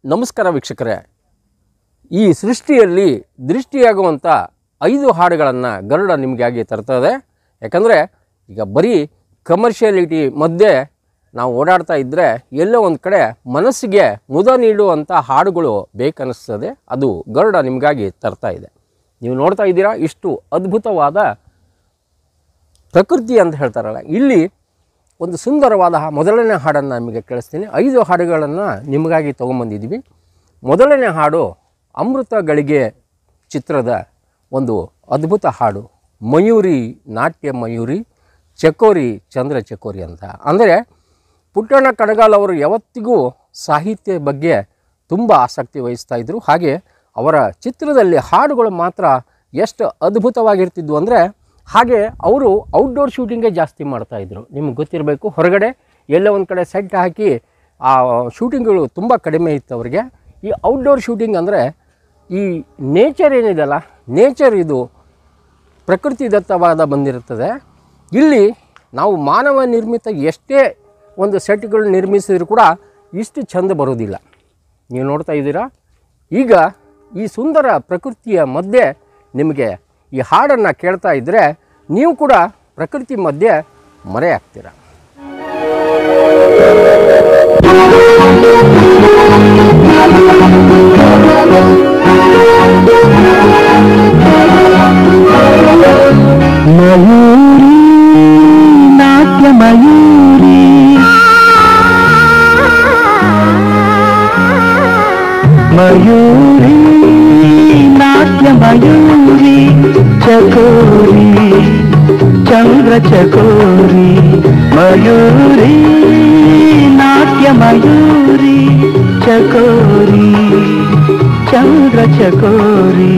ನಮಸ್ಕಾರ ವೀಕ್ಷಕರೇ ಈ ಸೃಷ್ಟಿಯಲ್ಲಿ ದೃಷ್ಟಿಯಾಗುವಂಥ ಐದು ಹಾಡುಗಳನ್ನು ಗರುಡ ನಿಮಗಾಗಿ ತರ್ತದೆ ಯಾಕಂದರೆ ಈಗ ಬರೀ ಕಮರ್ಷಿಯಾಲಿಟಿ ಮಧ್ಯೆ ನಾವು ಓಡಾಡ್ತಾ ಇದ್ದರೆ ಎಲ್ಲೋ ಒಂದು ಕಡೆ ಮನಸ್ಸಿಗೆ ಮುದ ನೀಡುವಂಥ ಹಾಡುಗಳು ಬೇಕನ್ನಿಸ್ತದೆ ಅದು ಗರುಡ ನಿಮಗಾಗಿ ತರ್ತಾ ಇದೆ ನೀವು ನೋಡ್ತಾ ಇದ್ದೀರಾ ಇಷ್ಟು ಅದ್ಭುತವಾದ ಪ್ರಕೃತಿ ಅಂತ ಹೇಳ್ತಾರಲ್ಲ ಇಲ್ಲಿ ಒಂದು ಸುಂದರವಾದ ಹಾ- ಮೊದಲನೇ ಹಾಡನ್ನು ನಿಮಗೆ ಕೇಳಿಸ್ತೀನಿ ಐದು ಹಾಡುಗಳನ್ನು ನಿಮಗಾಗಿ ತೊಗೊಂಬಂದಿದ್ದೀವಿ ಮೊದಲನೇ ಹಾಡು ಅಮೃತ ಗಳಿಗೆ ಚಿತ್ರದ ಒಂದು ಅದ್ಭುತ ಹಾಡು ಮಯೂರಿ ನಾಟ್ಯ ಮಯೂರಿ ಚಕೋರಿ ಚಂದ್ರ ಚಕೋರಿ ಅಂತ ಅಂದರೆ ಪುಟ್ಟಣ್ಣ ಕಣಗಾಲ್ ಅವರು ಯಾವತ್ತಿಗೂ ಸಾಹಿತ್ಯ ಬಗ್ಗೆ ತುಂಬ ಆಸಕ್ತಿ ವಹಿಸ್ತಾ ಇದ್ದರು ಹಾಗೆ ಅವರ ಚಿತ್ರದಲ್ಲಿ ಹಾಡುಗಳು ಮಾತ್ರ ಎಷ್ಟು ಅದ್ಭುತವಾಗಿರ್ತಿದ್ವು ಅಂದರೆ ಹಾಗೆ ಅವರು ಔಟ್ಡೋರ್ ಶೂಟಿಂಗೇ ಜಾಸ್ತಿ ಮಾಡ್ತಾಯಿದ್ರು ನಿಮ್ಗೆ ಗೊತ್ತಿರಬೇಕು ಹೊರಗಡೆ ಎಲ್ಲೋ ಒಂದು ಕಡೆ ಸೆಟ್ ಹಾಕಿ ಆ ಶೂಟಿಂಗ್ಗಳು ತುಂಬ ಕಡಿಮೆ ಇತ್ತು ಅವರಿಗೆ ಈ ಔಟ್ಡೋರ್ ಶೂಟಿಂಗ್ ಅಂದರೆ ಈ ನೇಚರ್ ಏನಿದೆಯಲ್ಲ ನೇಚರ್ ಇದು ಪ್ರಕೃತಿ ದತ್ತವಾದ ಬಂದಿರುತ್ತದೆ ಇಲ್ಲಿ ನಾವು ಮಾನವ ನಿರ್ಮಿತ ಎಷ್ಟೇ ಒಂದು ಸೆಟ್ಗಳು ನಿರ್ಮಿಸಿದ್ರು ಕೂಡ ಇಷ್ಟು ಚಂದ ಬರೋದಿಲ್ಲ ನೀವು ನೋಡ್ತಾ ಇದ್ದೀರಾ ಈಗ ಈ ಸುಂದರ ಪ್ರಕೃತಿಯ ಮಧ್ಯೆ ನಿಮಗೆ ಈ ಹಾಡನ್ನು ಕೇಳ್ತಾ ಇದ್ದರೆ ನೀವು ಕೂಡ ಪ್ರಕೃತಿ ಮಧ್ಯೆ ಮರೆ ಆಗ್ತೀರಾ ಮಯೂರಿ ನಾಟ್ಯ ಮಯೂರಿ ಮಯೂರಿ ನಾಟ್ಯ ಮಯೂರಿ ಚಕೋರಿ ಚಂದ್ರ ಚಕೋರಿ ಮಯೂರಿ ನಾಟ್ಯ ಮಯೂರಿ ಚಕೋರಿ ಚಂದ್ರ ಚಕೋರಿ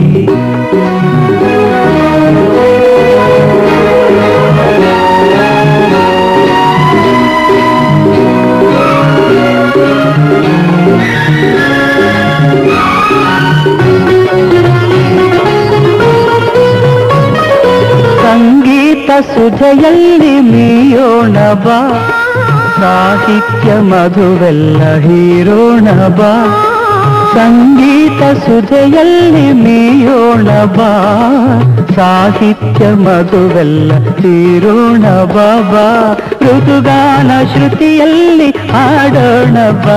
ಸಂಗೀತ ಸುಧೆಯಲ್ಲಿ ಮೀಯೋಣ ಬಾ ಸಾಹಿತ್ಯ ಮಧುವೆಲ್ಲ ಹೀರೋಣ ಬಾ ಸಂಗೀತ ಸುಧೆಯಲ್ಲಿ ಮೀಯೋಣ ಬಾ ಸಾಹಿತ್ಯ ಮಧುವೆಲ್ಲ ಹೀರೋಣ ಬಾಬಾ ಋತುಗಾನ ಶ್ರುತಿಯಲ್ಲಿ ಹಾಡೋಣ ಬಾ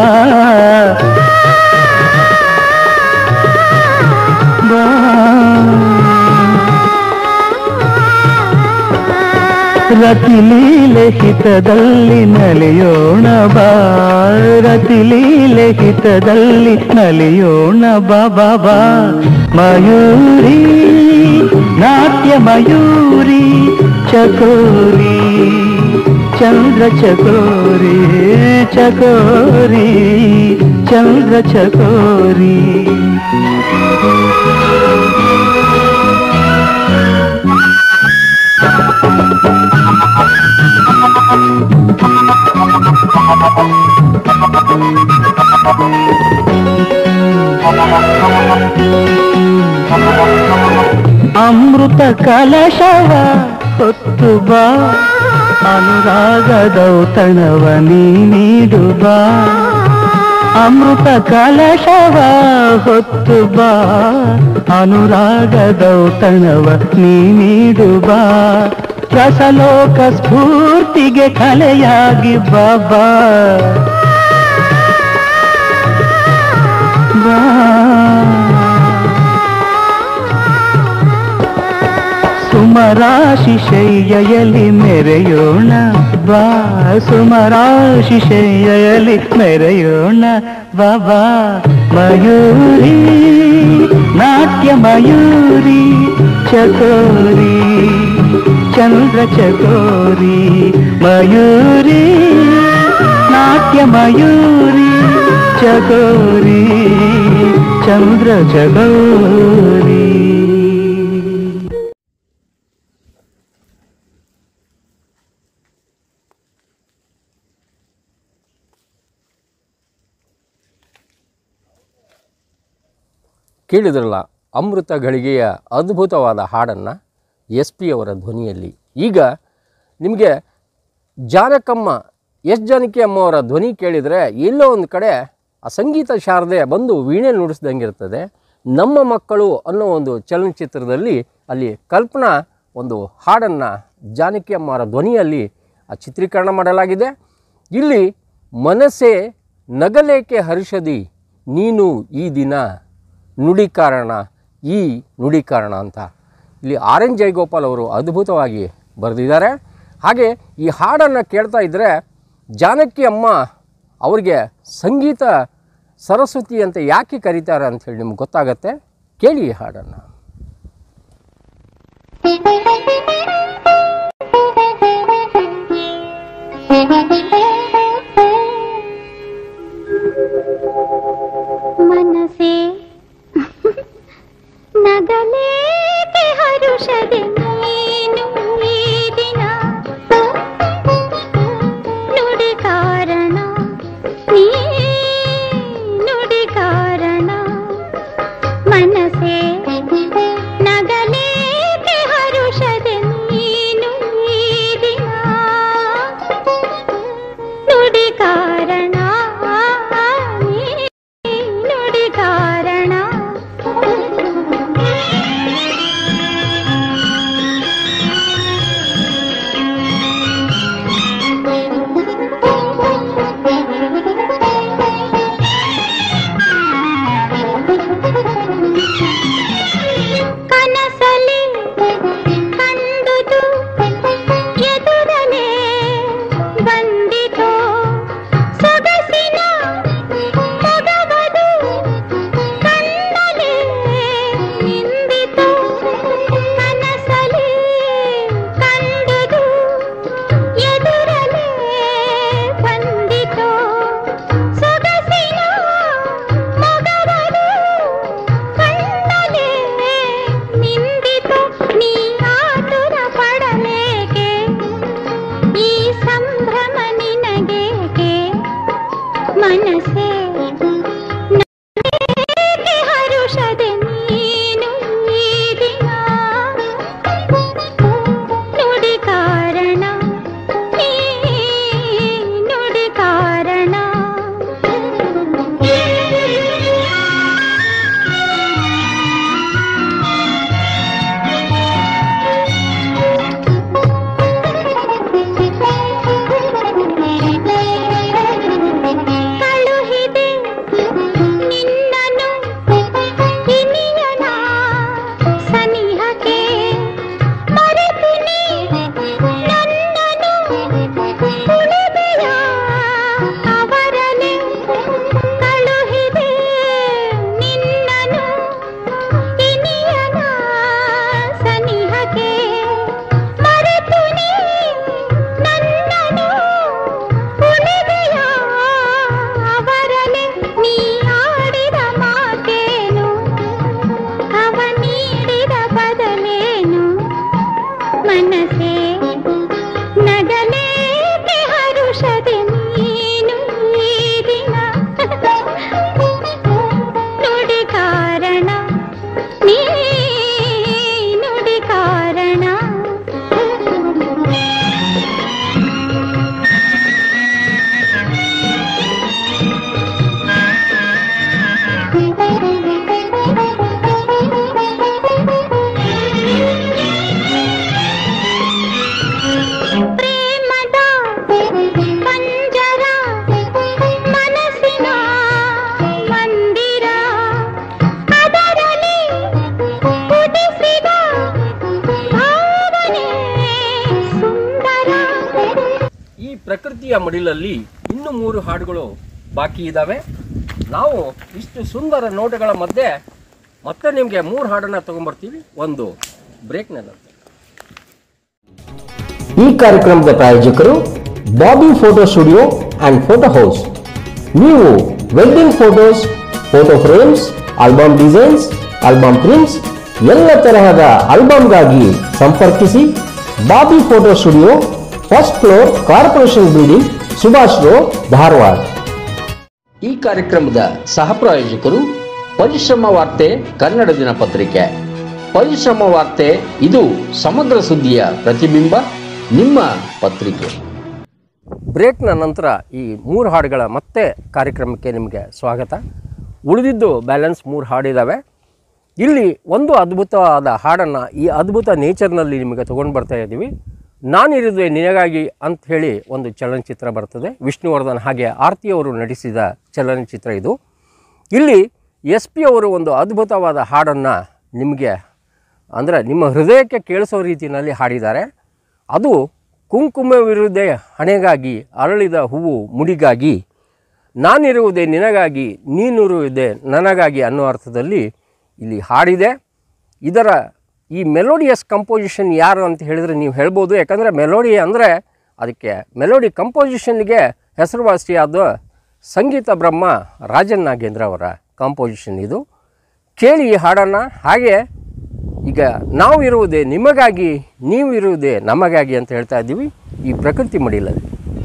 ರತಿಲೀಲೆ ಹಿತದಲ್ಲಿ ನಲಿಯೋಣ ಬಾ ರತಿಲೀಲೆ ಹಿತದಲ್ಲಿ ನಲಿಯೋಣ ಬಾ ಬಾ ಬಾ ಮಯೂರಿ ನಾಟ್ಯ ಮಯೂರಿ ಚಕೋರಿ ಚಂದ್ರ ಚಕೋರಿ ಚಕೋರಿ ಚಂದ್ರ ಚಕೋರಿ ಅಮೃತ ಕಲಶವ ಹೊತ್ತು ಬಾ ಅನುರಾಗದೌತಣವ ನೀ ನೀಡು ಬಾ ಅಮೃತ ಕಲಶವ ಹೊತ್ತು ಬಾ ಅನುರಾಗದೌತಣವ ನೀ ನೀಡು ಬಾ ರಸಲೋಕ ಸ್ಫೂರ್ತಿಗೆ ಕಲೆಯಾಗಿ ಬಾಬಾ ಸುಮರಾಶಿ ಶಯ್ಯಯಲ್ಲಿ ಮೆರೆಯೋಣ ಬಾ ಸುಮರಾಶಿ ಶಯ್ಯಯಲ್ಲಿ ಮೆರೆಯೋಣ ಬಾಬಾ ಮಯೂರಿ ನಾಟ್ಯ ಮಯೂರಿ ಚಕೋರಿ ಚಂದ್ರ ಚಕೋರಿ ಮಯೂರಿ ನಾಟ್ಯ ಮಯೂರಿ ಚಕೋರಿ ಚಂದ್ರ ಚಕೋರಿ ಕೇಳಿದ್ರಲ್ಲ ಅಮೃತ ಗಳಿಗೆಯ ಅದ್ಭುತವಾದ ಹಾಡನ್ನು ಎಸ್ ಪಿ ಅವರ ಧ್ವನಿಯಲ್ಲಿ ಈಗ ನಿಮಗೆ ಜಾನಕಮ್ಮ ಎಸ್ ಜಾನಕಿ ಅಮ್ಮ ಅವರ ಧ್ವನಿ ಕೇಳಿದರೆ ಎಲ್ಲೋ ಒಂದು ಕಡೆ ಆ ಸಂಗೀತ ಶಾರದೆ ಬಂದು ವೀಣೆ ನುಡಿಸ್ದಂಗೆ ಇರ್ತದೆ ನಮ್ಮ ಮಕ್ಕಳು ಅನ್ನೋ ಒಂದು ಚಲನಚಿತ್ರದಲ್ಲಿ ಅಲ್ಲಿ ಕಲ್ಪನಾ ಒಂದು ಹಾಡನ್ನು ಜಾನಕಿ ಅಮ್ಮರ ಧ್ವನಿಯಲ್ಲಿ ಆ ಚಿತ್ರೀಕರಣ ಮಾಡಲಾಗಿದೆ ಇಲ್ಲಿ ಮನಸ್ಸೇ ನಗಲೇಕೆ ಹರ್ಷದಿ ನೀನು ಈ ದಿನ ನುಡಿ ಕಾರಣ ಈ ನುಡಿ ಕಾರಣ ಅಂತ ಇಲ್ಲಿ ಆರ್ ಎನ್ ಜಯಗೋಪಾಲ್ ಅವರು ಅದ್ಭುತವಾಗಿ ಬರೆದಿದ್ದಾರೆ ಹಾಗೆ ಈ ಹಾಡನ್ನು ಕೇಳ್ತಾ ಇದ್ದರೆ ಜಾನಕಿ ಅಮ್ಮ ಅವ್ರಿಗೆ ಸಂಗೀತ ಸರಸ್ವತಿ ಅಂತ ಯಾಕೆ ಕರೀತಾರೆ ಅಂಥೇಳಿ ನಿಮ್ಗೆ ಗೊತ್ತಾಗತ್ತೆ ಕೇಳಿ ಈ ಹಾಡನ್ನು ಮನಸೇ ನಗಲೇಕೆ ಹರುಷದೆ ನೀನು ಈ ದಿನ ನುಡಿ ಕಾರಣ ನೀ ನುಡಿ ಕಾರಣ ಮನಸೇ ನಗಲೇಕೆ ಹರುಷದೆ ನೀನು ಈ ದಿನ ನುಡಿ ಕಾರಣ ನೀ ನುಡಿ ಕಾರಣ ಕನಸಲಿ ಕಂಡುದು ಎದುರಲೇ ಬಂದಿತೋ ಸೊಗಸಿನ ಮೊಗವದು ಕಣ್ಣಲೇ ನಿಂದಿತು ಕನಸಲಿ ಕಂಡುದು ಎದುರಲೇ ಬಂದಿತೋ ಸೊಗಸಿನ ಮೊಗವದು ಕಣ್ಣಲೇ ನಿಂದಿತು ನೀ ಆತುರ ಪಡಲೇಕೆ ಈ ಸಂಭ್ರಮ ನಿನಗೇಕೆ ಮನಸ್ಸೇ ನನ್ನೇಕೆ ಹರುಷದೆ ನೀನು ಈ ದಿನ ನುಡಿ ಕಾರಣ ನೀ ನುಡಿ ಕಾರಣ ಕಳುಹಿದೆ ನಿನ್ನನು ಇನಿಯನ ಸನಿಹಕ್ಕೆ ಮರೆತು ನೀ ನನ್ನನು ಉಳಿದೆಯ ಅವರನೆ ಕಳುಹಿದೆ ನಿನ್ನನು ಇನಿಯನ ಸನಿಹಕ್ಕೆ ಮರೆತು ನೀ ನನ್ನನು ಉಳಿದೆಯ ಅವರನೆ ನೀ ಆಡಿದ ಮಾತೇನು ಅವ ನೀಡಿದ ಬದಲೇನು ಮನಸ್ಸೇ ನಗಲೇಕೆ ಹರುಷದೆ ನೀನು ಈ ದಿನ ನುಡಿ ಕಾರಣ ನೀ ನುಡಿ ಕಾರಣ ಪ್ರೇಮದ ಪಂಜರ ಮನಸ್ಸಿನ ಮಂದಿರ ಅದರಲ್ಲಿ ಉದಿಸಿದ ಭಾವನೆ ಸುಂದರ ಈ ಪ್ರಕೃತಿಯ ಮಡಿಲಲ್ಲಿ ಇನ್ನೂ ಮೂರು ಹಾಡುಗಳು ಬಾಕಿ ಇದ್ದಾವೆ ನಾವು ಇಷ್ಟು ಸುಂದರ ನೋಟಗಳ ಮಧ್ಯೆ ಮತ್ತೆ ನಿಮಗೆ ಮೂರು ಹಾಡನ್ನು ತಗೊಂಬರ್ತೀವಿ ಒಂದು ಬ್ರೇಕ್ನಲ್ಲಿ ಈ ಕಾರ್ಯಕ್ರಮದ ಪ್ರಾಯೋಜಕರು Bobby photo studio and photo house ನೀವು wedding photos photo frames album designs album prints ಎಲ್ಲ ತರಹದ ಆಲ್ಬಮ್ಗಾಗಿ ಸಂಪರ್ಕಿಸಿ Bobby photo studio first floor corporation building Subhash road Dharwad ಈ ಕಾರ್ಯಕ್ರಮದ ಸಹ ಪ್ರಾಯೋಜಕರು ಪರಿಶ್ರಮ ವಾರ್ತೆ ಕನ್ನಡ ದಿನಪತ್ರಿಕೆ ಪರಿಶ್ರಮ ವಾರ್ತೆ ಇದು ಸಮಗ್ರ ಸುದ್ದಿಯ ಪ್ರತಿಬಿಂಬ ನಿಮ್ಮ ಪತ್ರಿಕೆ ಬ್ರೇಕ್ನ ನಂತರ ಈ ಮೂರು ಹಾಡುಗಳ ಮತ್ತೆ ಕಾರ್ಯಕ್ರಮಕ್ಕೆ ನಿಮಗೆ ಸ್ವಾಗತ ಉಳಿದಿದ್ದು ಬ್ಯಾಲೆನ್ಸ್ ಮೂರು ಹಾಡಿದ್ದಾವೆ ಇಲ್ಲಿ ಒಂದು ಅದ್ಭುತವಾದ ಹಾಡನ್ನು ಈ ಅದ್ಭುತ ನೇಚರ್ನಲ್ಲಿ ನಿಮಗೆ ತೊಗೊಂಡು ಬರ್ತಾ ಇದ್ದೀವಿ ನಾನಿರುವೆ ನಿನಗಾಗಿ ಅಂತ ಹೇಳಿ ಒಂದು ಚಲನಚಿತ್ರ ಬರ್ತದೆ ವಿಷ್ಣುವರ್ಧನ್ ಹಾಗೆ ಆರ್ತಿಯವರು ನಟಿಸಿದ ಚಲನಚಿತ್ರ ಇದು ಇಲ್ಲಿ ಎಸ್ ಪಿ ಅವರು ಒಂದು ಅದ್ಭುತವಾದ ಹಾಡನ್ನು ನಿಮಗೆ ಅಂದರೆ ನಿಮ್ಮ ಹೃದಯಕ್ಕೆ ಕೇಳಿಸೋ ರೀತಿಯಲ್ಲಿ ಹಾಡಿದ್ದಾರೆ ಅದು ಕುಂಕುಮವಿರುವುದೇ ಹಣೆಗಾಗಿ ಅರಳಿದ ಹೂವು ಮುಡಿಗಾಗಿ ನಾನಿರುವುದೇ ನಿನಗಾಗಿ ನೀನಿರುವುದೇ ನನಗಾಗಿ ಅನ್ನೋ ಅರ್ಥದಲ್ಲಿ ಇಲ್ಲಿ ಹಾಡಿದೆ ಇದರ ಈ ಮೆಲೋಡಿಯಸ್ ಕಂಪೋಸಿಷನ್ ಯಾರು ಅಂತ ಹೇಳಿದರೆ ನೀವು ಹೇಳ್ಬೋದು ಯಾಕಂದರೆ ಮೆಲೋಡಿ ಅಂದರೆ ಅದಕ್ಕೆ ಮೆಲೋಡಿ ಕಂಪೋಸಿಷನ್ಗೆ ಹೆಸರುವಾಸಿಯಾದ ಸಂಗೀತ ಬ್ರಹ್ಮ ರಾಜನ್ ನಾಗೇಂದ್ರ ಅವರ ಕಂಪೋಸಿಷನ್ ಇದು ಕೇಳಿ ಈ ಹಾಡನ್ನು ಹಾಗೆ ಈಗ ನಾವು ಇರುವುದೇ ನಿಮಗಾಗಿ ನೀವು ಇರುವುದೇ ನಮಗಾಗಿ ಅಂತ ಹೇಳ್ತಾ ಇದ್ದೀವಿ ಈ ಪ್ರಕೃತಿ ಮಡಿಲಲ್ಲಿ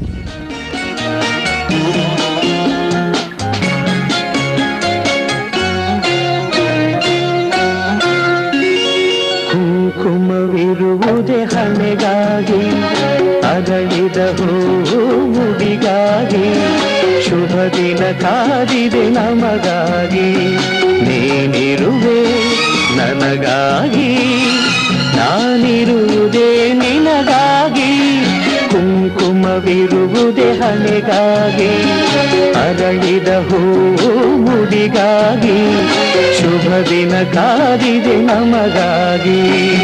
ಕುಂಕುಮವಿರುವುದೇ ಹಣೆಗಾಗಿ ಅರಳಿದ ಹೂವು ಮುಡಿಗಾಗಿ ಶುಭ ದಿನ ಕಾದಿದೆ ನಮಗಾಗಿ ನೀನಿರುವೆ ನನಗಾಗಿ ನಾನಿರುವುದೇ ನಿನಗಾಗಿ ಕುಂಕುಮವಿರುವುದೇ ಹಣೆಗಾಗಿ ಅರಳಿದ ಹೂವು ಮುಡಿಗಾಗಿ ಶುಭ ದಿನ ಕಾದಿದೆ ನಮಗಾಗಿ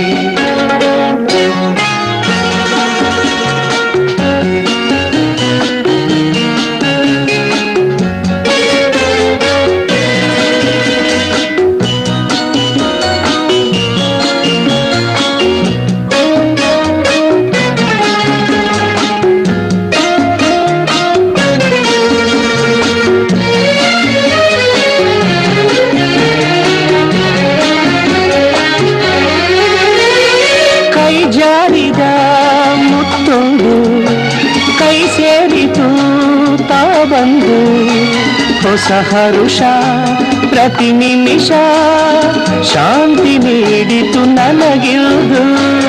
ಕೈ ಜಾರಿದ ಮುತ್ತೊಂದು ಕೈ ಸೇರಿತು ತಾ ಬಂದು ಹೊಸ ಹರುಷ ಪ್ರತಿ ನಿಮಿಷ ಶಾಂತಿ ನೀಡಿತು ನನಗಿರುವುದು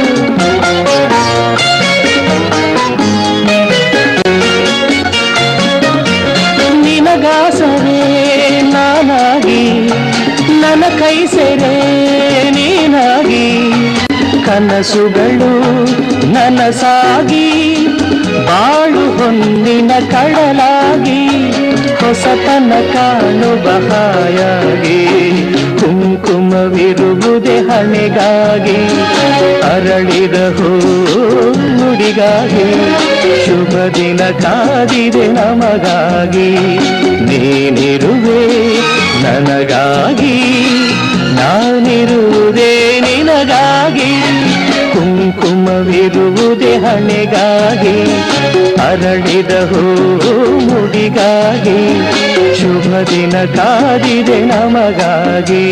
ನಿನಗಾಸರೆ ನಾನಾಗಿ ನನ್ನ ಕೈ ಸೆರೆ ನೀನಾಗಿ ಕನಸುಗಳು ನನಸಾಗಿ ಬಾಳು ಹೊಂದಿನ ಕಡಲಾಗಿ ಹೊಸತನ ಕಾಣುವ ಹಾಯಾಗಿ ಕುಂಕುಮವಿರುವುದೇ ಹಣೆಗಾಗಿ ಅರಳಿದ ಹೂ ನುಡಿಗಾಗಿ ಶುಭ ದಿನ ಕಾದಿದೆ ನಮಗಾಗಿ ನೀನಿರುವೆ ನನಗಾಗಿ ನಾನಿರುವುದೇ ನಿನಗಾಗಿ ಕುಂಕುಮವಿರುವುದೇ ಹಣೆಗಾಗಿ ಅರಳಿದ ಹೂ ಮುಡಿಗಾಗಿ ಶುಭ ದಿನ ಕಾದಿದೆ ನಮಗಾಗಿ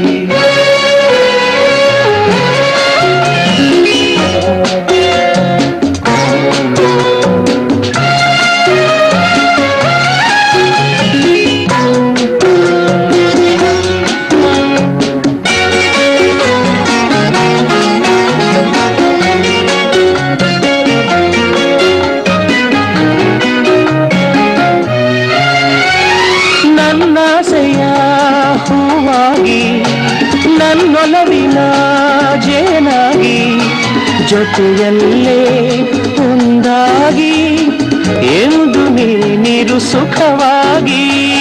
ನನ್ನಾಸೆಯ ಹೂವಾಗಿ ನನ್ನೊಲವಿನ ಜೇನಾಗಿ ಜೊತೆಯಲ್ಲೇ ಒಂದಾಗಿ ಎಂದು ನೀನಿರು ಸುಖವಾಗಿ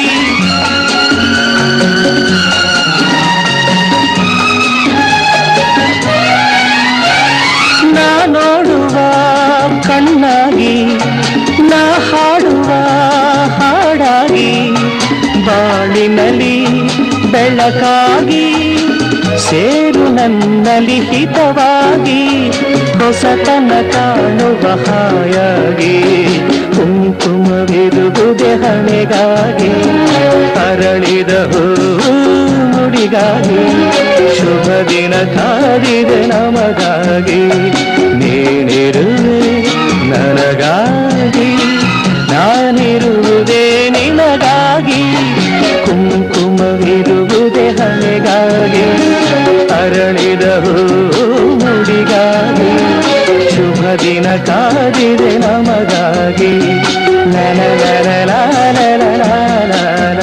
ನಾ ನೋಡುವ ಕಣ್ಣಾಗಿ ನಾ ಹಾಡುವ ಹಾಡಾಗಿ ಬಾಳಿನಲ್ಲಿ ಬೆಳಕಾಗಿ ಸೇರು ನನ್ನಲ್ಲಿ ಹಿತವಾಗಿ ಹೊಸತನ ಕಾಣುವ ಹಾಯಾಗಿ ಕುಂಕುಮವಿರುವುದೇ ಹಣೆಗಾಗಿ ಅರಳಿದ ಹೂ ನುಡಿಗಾಗಿ ಶುಭ ದಿನ ಕಾದಿದೆ ನಮಗಾಗಿ ನೀನಿರುವೆ ನನಗಾಗಿ ನಾನಿರುವುದೇ ನಿನಗಾಗಿ ಕುಂಕುಮವಿರುವುದೇ ಹಣೆಗಾಗಿ ಅರಳಿದ ಹೂ ಮುಡಿಗಾಗಿ ಶುಭ ದಿನ ಕಾದಿದೆ ನಮ ನಿನಗಾಗಿ ಲಲ ಲಲ ಲಲ ಲಲ ಲಲ.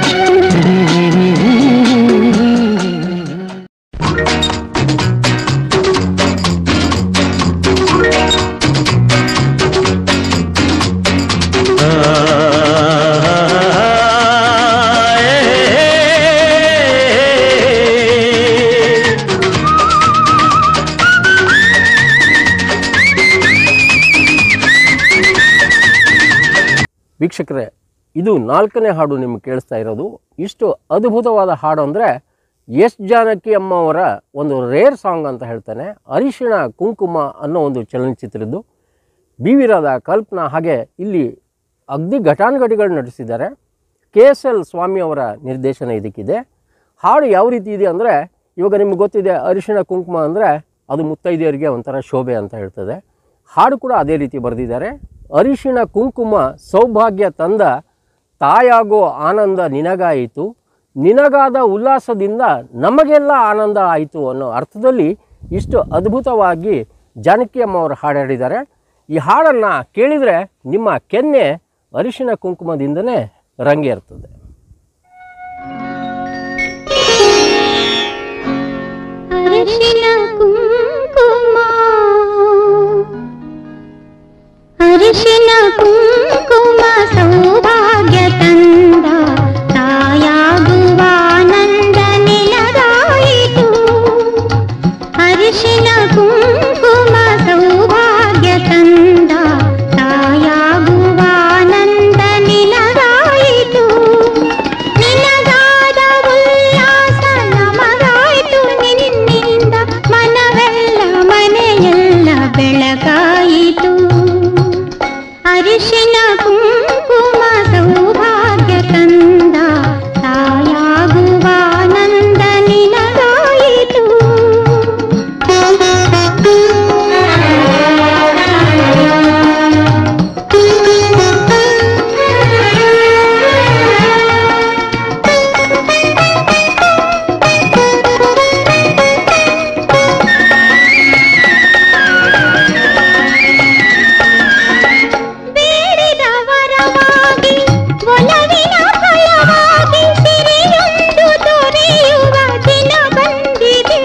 ವೀಕ್ಷಕರೇ ಇದು ನಾಲ್ಕನೇ ಹಾಡು ನಿಮ್ಗೆ ಕೇಳಿಸ್ತಾ ಇರೋದು ಇಷ್ಟು ಅದ್ಭುತವಾದ ಹಾಡು ಅಂದರೆ ಎಸ್ ಜಾನಕಿ ಅಮ್ಮ ಅವರ ಒಂದು ರೇರ್ ಸಾಂಗ್ ಅಂತ ಹೇಳ್ತಾನೆ ಅರಿಶಿಣ ಕುಂಕುಮ ಅನ್ನೋ ಒಂದು ಚಲನಚಿತ್ರದ್ದು ಬಿ ವಿ ರಾಧಾ ಕಲ್ಪನಾ ಹಾಗೆ ಇಲ್ಲಿ ಅಗ್ದಿ ಘಟಾನುಘಟಿಗಳು ನಟಿಸಿದ್ದಾರೆ ಕೆ ಎಸ್ ಎಲ್ ಸ್ವಾಮಿ ಅವರ ನಿರ್ದೇಶನ ಇದಕ್ಕಿದೆ ಹಾಡು ಯಾವ ರೀತಿ ಇದೆ ಅಂದರೆ ಇವಾಗ ನಿಮ್ಗೆ ಗೊತ್ತಿದೆ ಅರಿಶಿಣ ಕುಂಕುಮ ಅಂದರೆ ಅದು ಮುತ್ತೈದೆಯರಿಗೆ ಒಂಥರ ಶೋಭೆ ಅಂತ ಹೇಳ್ತದೆ ಹಾಡು ಕೂಡ ಅದೇ ರೀತಿ ಬರೆದಿದ್ದಾರೆ ಅರಿಶಿಣ ಕುಂಕುಮ ಸೌಭಾಗ್ಯ ತಂದ ತಾಯಾಗೋ ಆನಂದ ನಿನಗಾಯಿತು ನಿನಗಾದ ಉಲ್ಲಾಸದಿಂದ ನಮಗೆಲ್ಲ ಆನಂದ ಆಯಿತು ಅನ್ನೋ ಅರ್ಥದಲ್ಲಿ ಇಷ್ಟು ಅದ್ಭುತವಾಗಿ ಜಾನಕಿ ಅಮ್ಮ ಅವರು ಹಾಡು ಹಾಡಿದ್ದಾರೆ ಈ ಹಾಡನ್ನು ಕೇಳಿದರೆ ನಿಮ್ಮ ಕೆನ್ನೆ ಅರಿಶಿಣ ಕುಂಕುಮದಿಂದನೇ ರಂಗೇರ್ತದೆ ಅರಿಶಿನ ಕುಂಕುಮ ಅರಿಶಿನ ಕುಂಕುಮ ಸೌಭಾಗ್ಯ ತಂದ ತಾಯಾಗುವ ಆನಂದ ನಿನಗಾಯಿತು ಅರಿಶಿನ ಕುಂಕುಮ ಸೌಭಾಗ್ಯ ತಂದ ತಾಯಾಗುವ ಆನಂದ ನಿನಗಾಯಿತು ನಿನಗಾದ ಉಲ್ಲಾಸ ನಮಗಾಯಿತು ನಿನ್ನಿಂದ ಮನವೆಲ್ಲ ಮನೆಯೆಲ್ಲ ಬೆಳಗಾಯಿತು ಅರಿಶಿನ ಕುಂಕುಮ ಸೌಭಾಗ್ಯ ತಂದ ತಾಯಾಗುವ ಆನಂದ ನಿನಗಾಯಿತು ಬೇಡಿದ ವರವಾಗಿ ಒಲವಿನ ಫಲವಾಗಿ ಸಿರಿಯೊಂದು ದೊರೆಯುವ ದಿನ ಬಂದಿದೆ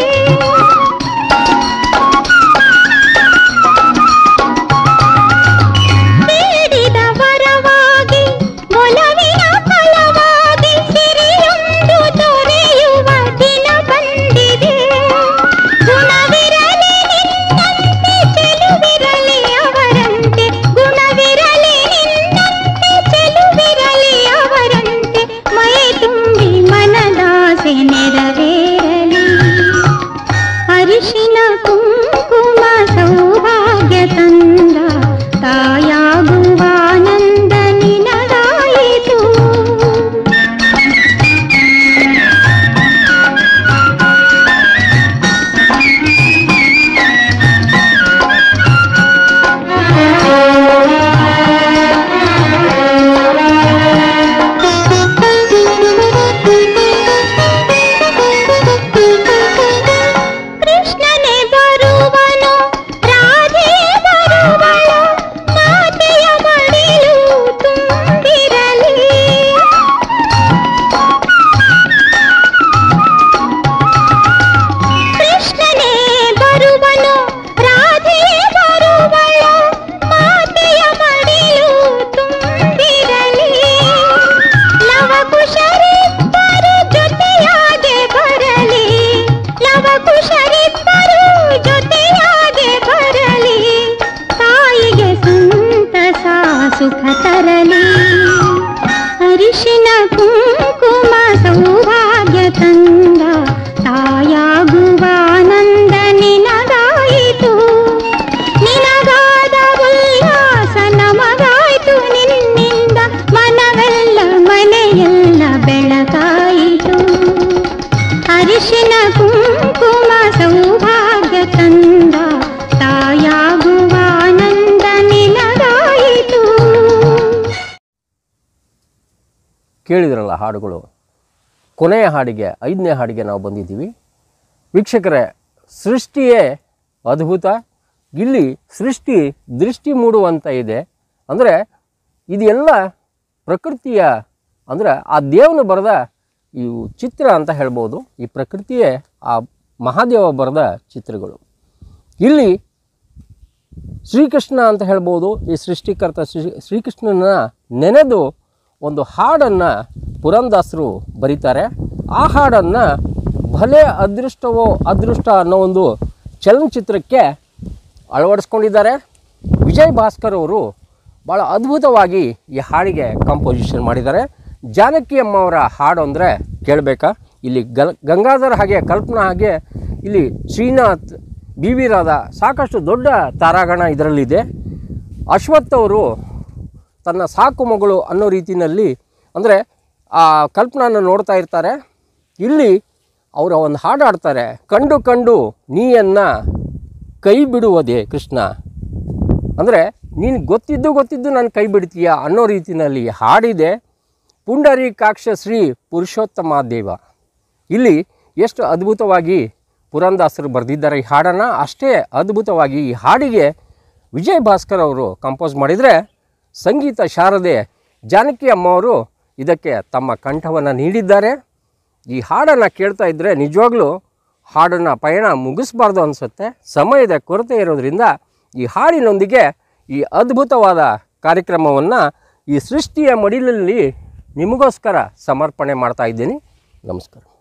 ಬೇಡಿದ ವರವಾಗಿ ಒಲವಿನ ಫಲವಾಗಿ ಸಿರಿಯೊಂದು ದೊರೆಯುವ ದಿನ ಬಂದಿದೆ ಗುಣವಿರಲಿ ನಿನ್ನಂತೆ ಚೆಲುವಿರಲಿ ಅವರಂತೆ ಗುಣವಿರಲಿ ನಿನ್ನಂತೆ ಚೆಲುವಿರಲಿ ಅವರಂತೆ ಮೈ ತುಂಬಿ ಮನದಾಸೆ ನೆರವೇರಲಿ ಅರಿಶಿನ ಕುಂಕುಮ ಸೌಭಾಗ್ಯ ತಂದ ತಾಯಾಗುವ ಆನಂದ ನಿನಗಾಯಿತು ಕೃಷ್ಣನೇ ಬರುವನು ರಾಧೆ ಬರುವಳು ಮಾತೆಯ ಮಡಿಲು ತುಂಬಿರಲಿ ಕೃಷ್ಣನೇ ಬರುವನು ರಾಧೆ ಬರುವಳು ಮಾತೆಯ ಮಡಿಲು ತುಂಬಿರಲಿ ಲವಕುಶರಿಬ್ಬರು ಜೊತೆಯಾಗೆ ಬರಲಿ ಲವಕುಶರಿಬ್ಬರು ಜೊತೆಯಾಗೆ ಬರಲಿ ತಾಯಿಗೆ ಸಂತಸ ಸುಖ ತರಲಿ ಅರಿಶಿನ ಕುಂಕುಮ ಸೌಭಾಗ್ಯ ತಂದ ತಾಯಾಗುವ ಆನಂದ ನಿನಗಾಯಿತು ನಿನಗಾದ ಉಲ್ಲಾಸ ನಮಗಾಯಿತು ನಿನ್ನಿಂದ ಮನವೆಲ್ಲ ಮನೆಯೆಲ್ಲ ಬೆಳಕಾಯಿತು ಅರಿಶಿನ ಕುಂಕುಮ ಸೌಭಾಗ್ಯ ತಂದ ತಾಯಾಗುವ ಆನಂದ ನಿನಗಾಯಿತು ಕೇಳಿದ್ರಲ್ಲ ಹಾಡುಗಳು ಕೊನೆಯ ಹಾಡಿಗೆ ಐದನೇ ಹಾಡಿಗೆ ನಾವು ಬಂದಿದ್ದೀವಿ ವೀಕ್ಷಕರೇ ಸೃಷ್ಟಿಯೇ ಅದ್ಭುತ ಇಲ್ಲಿ ಸೃಷ್ಟಿ ದೃಷ್ಟಿ ಮೂಡುವಂತ ಇದೆ ಅಂದರೆ ಇದೆಲ್ಲ ಪ್ರಕೃತಿಯ ಅಂದರೆ ಆ ದೇವನು ಬರೆದ ಈ ಚಿತ್ರ ಅಂತ ಹೇಳ್ಬೋದು ಈ ಪ್ರಕೃತಿಯೇ ಆ ಮಹಾದೇವ ಬರೆದ ಚಿತ್ರಗಳು ಇಲ್ಲಿ ಶ್ರೀಕೃಷ್ಣ ಅಂತ ಹೇಳ್ಬೋದು ಈ ಸೃಷ್ಟಿಕರ್ತ ಶ್ರೀ ಶ್ರೀಕೃಷ್ಣನ ನೆನೆದು ಒಂದು ಹಾಡನ್ನು ಪುರಂದಾಸರು ಬರೀತಾರೆ ಆ ಹಾಡನ್ನು ಭಲೆ ಅದೃಷ್ಟವೋ ಅದೃಷ್ಟ ಅನ್ನೋ ಒಂದು ಚಲನಚಿತ್ರಕ್ಕೆ ಅಳವಡಿಸ್ಕೊಂಡಿದ್ದಾರೆ ವಿಜಯ್ ಭಾಸ್ಕರ್ ಅವರು ಭಾಳ ಅದ್ಭುತವಾಗಿ ಈ ಹಾಡಿಗೆ ಕಂಪೋಸಿಷನ್ ಮಾಡಿದ್ದಾರೆ ಜಾನಕಿ ಅಮ್ಮ ಅವರ ಹಾಡು ಅಂದರೆ ಕೇಳಬೇಕಾ ಇಲ್ಲಿ ಗಲ್ ಗಂಗಾಧರ್ ಹಾಗೆ ಕಲ್ಪನಾ ಹಾಗೆ ಇಲ್ಲಿ ಶ್ರೀನಾಥ್ ಬಿ ವಿ ರಾಧಾ ಸಾಕಷ್ಟು ದೊಡ್ಡ ತಾರಾಗಣ ಇದರಲ್ಲಿದೆ ಅಶ್ವಥ್ ಅವರು ತನ್ನ ಸಾಕು ಮಗಳು ಅನ್ನೋ ರೀತಿಯಲ್ಲಿ ಅಂದರೆ ಆ ಕಲ್ಪನಾನ ನೋಡ್ತಾ ಇರ್ತಾರೆ ಇಲ್ಲಿ ಅವರ ಒಂದು ಹಾಡು ಹಾಡ್ತಾರೆ ಕಂಡು ಕಂಡು ನೀಯನ್ನ ಕೈ ಬಿಡುವುದೇ ಕೃಷ್ಣ ಅಂದರೆ ನೀನು ಗೊತ್ತಿದ್ದು ಗೊತ್ತಿದ್ದು ನಾನು ಕೈ ಬಿಡ್ತೀಯ ಅನ್ನೋ ರೀತಿಯಲ್ಲಿ ಹಾಡಿದೆ ಪುಂಡರೀಕಾಕ್ಷ ಶ್ರೀ ಪುರುಷೋತ್ತಮ ದೇವ ಇಲ್ಲಿ ಎಷ್ಟು ಅದ್ಭುತವಾಗಿ ಪುರಂದಾಸರು ಬರೆದಿದ್ದಾರೆ ಈ ಹಾಡನ್ನು ಅಷ್ಟೇ ಅದ್ಭುತವಾಗಿ ಈ ಹಾಡಿಗೆ ವಿಜಯ್ ಭಾಸ್ಕರ್ ಅವರು ಕಂಪೋಸ್ ಮಾಡಿದರೆ ಸಂಗೀತ ಶಾರದೆ ಜಾನಕಿ ಅಮ್ಮವರು ಇದಕ್ಕೆ ತಮ್ಮ ಕಂಠವನ್ನು ನೀಡಿದ್ದಾರೆ ಈ ಹಾಡನ್ನು ಕೇಳ್ತಾ ಇದ್ದರೆ ನಿಜವಾಗ್ಲೂ ಹಾಡನ್ನು ಪಯಣ ಮುಗಿಸ್ಬಾರ್ದು ಅನಿಸುತ್ತೆ ಸಮಯದ ಕೊರತೆ ಇರೋದ್ರಿಂದ ಈ ಹಾಡಿನೊಂದಿಗೆ ಈ ಅದ್ಭುತವಾದ ಕಾರ್ಯಕ್ರಮವನ್ನು ಈ ಸೃಷ್ಟಿಯ ಮಡಿಲಲ್ಲಿ ನಿಮಗೋಸ್ಕರ ಸಮರ್ಪಣೆ ಮಾಡ್ತಾ ಇದ್ದೀನಿ ನಮಸ್ಕಾರ